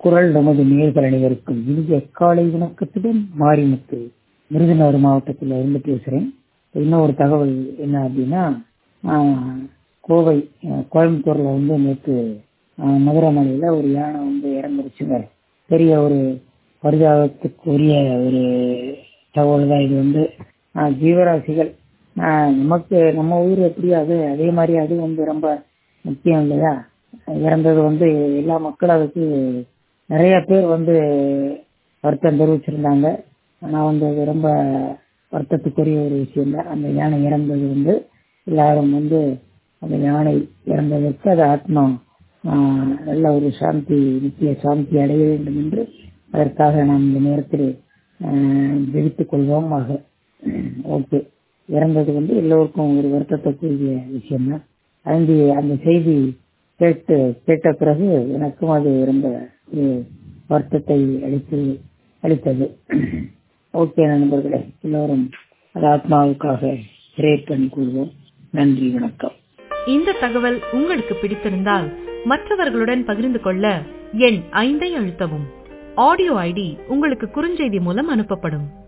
குரல் நமது நேர்கள் அனைவருக்கும் இனிய காலை வணக்கத்துடன் மாரிமுத்து விருதுநகர் மாவட்டத்தில் இருந்து பேசுகிறேன் இன்னொரு தகவல் என்ன அப்படின்னா ஆஹ், கோவை அஹ், கோயம்புத்தூர்ல வந்து நேற்று மதுரமலையில் ஒரு யானை வந்து இறந்துருச்சுங்க பெரிய ஒரு பரிதாபத்துக்குரிய ஒரு தகவல் தான் இது வந்து ஆஹ், ஜீவராசிகள் ஆஹ், நமக்கு நம்ம ஊர் எப்படி அது அதே மாதிரி அது வந்து ரொம்ப முக்கியம் இல்லையா இறந்தது வந்து எல்லா மக்களும் அதுக்கு நிறைய பேர் வந்து வருத்தம் தெரிவிச்சிருந்தாங்க ஆனால் வந்து அது ரொம்ப வருத்தத்துக்குரிய ஒரு விஷயம் தான் அந்த யானை இறந்தது வந்து எல்லாரும் வந்து அந்த யானை இறந்ததற்கு அது ஆத்மா ஆஹ், நல்ல ஒரு சாந்தி நித்திய சாந்தி அடைய வேண்டும் என்று அதற்காக நாம் இந்த நேரத்தில் ஜெபித்துக் கொள்வோம் ஆக ஓகே இறந்தது வந்து எல்லோருக்கும் ஒரு வருத்தத்துக்குரிய விஷயம் தான் அந்த அந்த செய்தி கேட்டு கேட்ட பிறகு எனக்கும் அது ரொம்ப ஒரு வருத்தத்தை அளித்து அளித்தது ஓகே நண்பர்களே எல்லோரும் அது ஆத்மாவுக்காக பிரேட் பண்ணி கொள்வோம் நன்றி வணக்கம் இந்த தகவல் உங்களுக்கு பிடித்திருந்தால் மற்றவர்களுடன் பகிர்ந்து கொள்ள எண் ஐந்தை அழுத்தவும் ஆடியோ ஐடி உங்களுக்கு குறுஞ்செய்தி மூலம் அனுப்பப்படும்